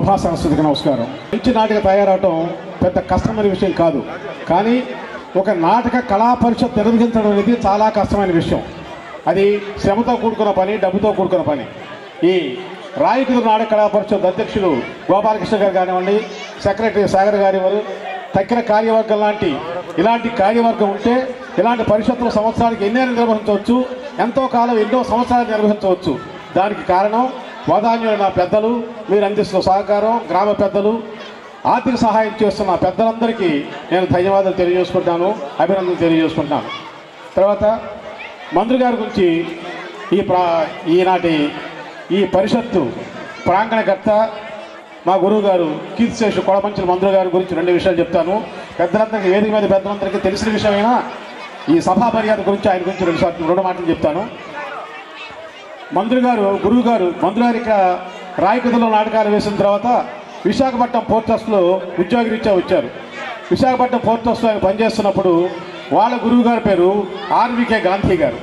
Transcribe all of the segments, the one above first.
సభా సరస్వతికి నమస్కారం మంచి నాటక తయారవటం పెద్ద కష్టమైన విషయం కాదు కానీ ఒక నాటక కళా పరిషత్ నిర్వహించడం అనేది చాలా కష్టమైన విషయం అది శ్రమతో కూడుకున్న పని డబ్బుతో కూడుకున్న పని ఈ రాయకుడు నాటక కళా పరిషత్ అధ్యక్షులు గోపాలకృష్ణ గారు కానివ్వండి సెక్రటరీ సాగర్ గారి వారు తక్కిన కార్యవర్గం లాంటి ఇలాంటి కార్యవర్గం ఉంటే ఇలాంటి పరిషత్తులు సంవత్సరానికి ఎన్నైనా నిర్వహించవచ్చు ఎంతో కాలం ఎన్నో సంవత్సరాలు నిర్వహించవచ్చు దానికి కారణం వదాన్యులైన పెద్దలు మీరు అందిస్తున్న సహకారం గ్రామ పెద్దలు ఆర్థిక సహాయం చేస్తున్న పెద్దలందరికీ నేను ధన్యవాదాలు తెలియజేసుకుంటాను అభినందనలు తెలియజేసుకుంటాను తర్వాత మంత్రి గారి గురించి ఈ ప్రా ఈనాటి ఈ పరిషత్తు ప్రాంగణకర్త మా గురువు గారు కీర్తిశేషు కొడమంచుల మంత్రులు గారి గురించి రెండు విషయాలు చెప్తాను పెద్దలందరికీ వేదిక మీద పెద్దలందరికీ తెలిసిన విషయమైనా ఈ సభా మర్యాద గురించి ఆయన గురించి రెండు సార్లు రెండు మాటలు చెప్తాను మంత్రి గారు గురువు గారు మంత్రి గారు ఇక్కడ రాయకథలో నాటకాలు వేసిన తర్వాత విశాఖపట్నం పోర్ట్ ట్రస్ట్లో ఉద్యోగరీత్యా వచ్చారు విశాఖపట్నం పోర్ట్ ట్రస్ట్లో ఆయన పనిచేస్తున్నప్పుడు వాళ్ళ గురువు గారి పేరు ఆర్వికే గాంధీ గారు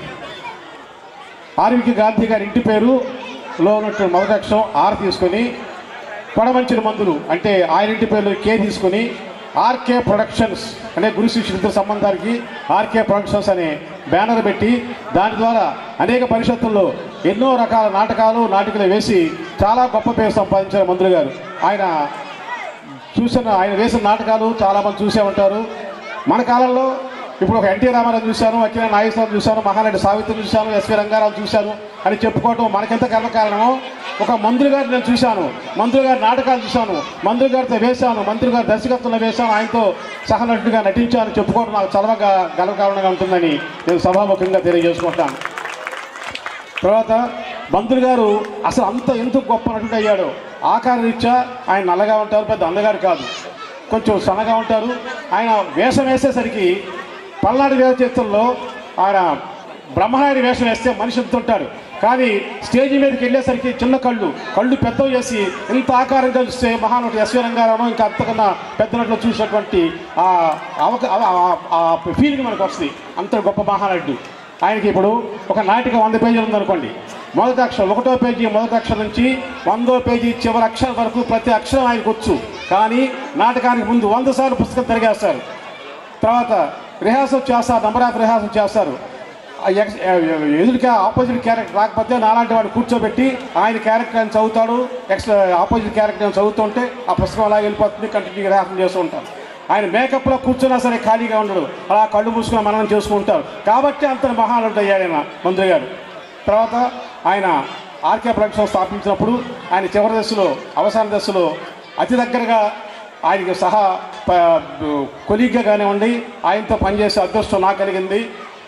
ఆర్వికే గాంధీ గారి ఇంటి పేరులో ఉన్నటువంటి మొదటి అక్షరం ఆర్ తీసుకొని కొడమంచిన మందులు అంటే ఆయన ఇంటి పేరులో కే తీసుకొని ఆర్కే ప్రొడక్షన్స్ అనే గురు శిష్యులతో సంబంధానికి ఆర్కే ప్రొడక్షన్స్ అనే బ్యానర్ పెట్టి దాని ద్వారా అనేక పరిషత్తుల్లో ఎన్నో రకాల నాటకాలు నాటికలు వేసి చాలా గొప్ప పేరు సంపాదించారు మంత్రులు గారు ఆయన చూసిన ఆయన వేసిన నాటకాలు చాలామంది చూసే ఉంటారు మన కాలంలో ఇప్పుడు ఒక ఎన్టీ రామారావు చూశాను అక్కిన నాగేశ్వరం చూశాను మహానటి సావిత్రి చూశాను ఎస్వి రంగారావు చూశాను అని చెప్పుకోవటం మనకెంత గర్వకారణమో ఒక మంత్రి గారిని నేను చూశాను మంత్రి గారి నాటకాలు చూశాను మంత్రి గారితో వేశాను మంత్రి గారి దర్శకత్వంలో వేశాను ఆయనతో సహనటుడిగా నటించాను చెప్పుకోవడం నాకు చలవగా గర్వకారణంగా ఉంటుందని నేను సభాముఖంగా తెలియజేసుకుంటాను తర్వాత మంత్రి గారు అసలు అంత ఎందుకు గొప్ప నటుడు అయ్యాడో ఆకార రీత్యా ఆయన నల్లగా ఉంటారు పెద్ద అందగారు కాదు కొంచెం సన్నగా ఉంటారు ఆయన వేషం వేసేసరికి పల్నాడు వేద చిత్రంలో ఆయన బ్రహ్మనాయుడు వేషం వేస్తే మనిషి ఎంత ఉంటాడు కానీ స్టేజ్ మీదకి వెళ్ళేసరికి చిన్న కళ్ళు కళ్ళు పెద్దవి చేసి ఇంత ఆకారంగా చూస్తే మహానటుడు ఎస్వి రంగారావు ఇంకా అంతకన్నా పెద్ద నటులు చూసినటువంటి ఆ అవక ఆ- ఆ- ఆ ఫీలింగ్ మనకు వస్తుంది అంత గొప్ప మహానటుడు ఆయనకి ఇప్పుడు ఒక నాటిక వంద పేజీలు ఉందనుకోండి మొదటి అక్షరం ఒకటో పేజీ మొదటి అక్షరం నుంచి వందో పేజీ చివరి అక్షరం వరకు ప్రతి అక్షరం ఆయనకు వచ్చు కానీ నాటకానికి ముందు వంద సార్లు పుస్తకం తిరిగేస్తారు తర్వాత రిహార్సల్ చేస్తారు నంబర్ ఆఫ్ రిహార్సల్ చేస్తారు ఆ ఎక్స్- ఎదుటికి ఆపోజిట్ క్యారెక్టర్ రాకపోతే నాలాంటి వాడు కూర్చోబెట్టి ఆయన క్యారెక్టర్ ఆయన చదువుతాడు ఎక్స్ ఆపోజిట్ క్యారెక్టర్ ఆయన చదువుతుంటే ఆ పుస్తకం అలా వెళ్ళిపోతుంది కంటిన్యూ రిహార్సల్ చేస్తూ ఉంటారు ఆయన మేకప్లో కూర్చున్నా సరే ఖాళీగా ఉండడు అలా కళ్ళు మూసుకుని మననం చేసుకుంటారు కాబట్టి అంత మహానుడు అయ్యాడు ఆయన మంత్రి గారు తర్వాత ఆయన ఆర్కే ప్రొడక్షన్ స్థాపించినప్పుడు ఆయన చివరి దశలో అవసాన దశలో అతి దగ్గరగా ఆయనకి సహా ప- కొలీగ్గా కానివ్వండి ఆయనతో పనిచేసే అదృష్టం నాకు కలిగింది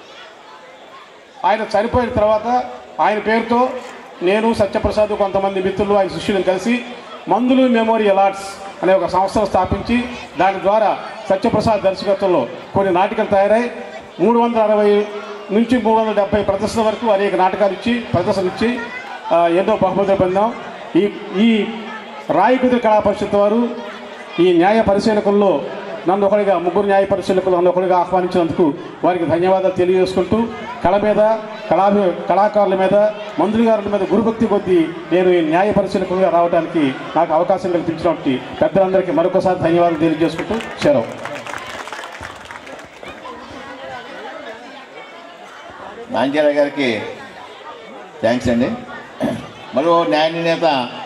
ఆయన చనిపోయిన తర్వాత ఆయన పేరుతో నేను సత్యప్రసాద్ కొంతమంది మిత్రులు ఆయన శిష్యులను కలిసి మందులు మెమోరియల్ ఆర్ట్స్ అనే ఒక సంస్థను స్థాపించి దాని ద్వారా సత్యప్రసాద్ దర్శకత్వంలో కొన్ని నాటికలు తయారై మూడు వందల అరవై నుంచి మూడు వందల డెబ్బై ప్రదర్శన వరకు అనేక నాటకాలు ఇచ్చి ప్రదర్శన ఇచ్చి ఆ, ఎన్నో బహుమతులు పొందాం ఈ ఈ రాయకుదురు కళా పరిషత్ వారు ఈ న్యాయ పరిశీలకుల్లో నన్ను ఒకరిగా ముగ్గురు న్యాయ పరిశీలకులు నన్ను ఒకరిగా ఆహ్వానించినందుకు వారికి ధన్యవాదాలు తెలియజేసుకుంటూ కళ మీద కళాభి కళాకారుల మీద మంత్రి గారుల మీద గురుభక్తి కొద్దీ నేను ఈ న్యాయ పరిశీలకులుగా రావడానికి నాకు అవకాశం కల్పించినటువంటి పెద్దలందరికీ మరొకసారి ధన్యవాదాలు తెలియజేసుకుంటూ సెలవు నాంజల గారికి థ్యాంక్స్ అండి మరో న్యాయ నిర్ణేత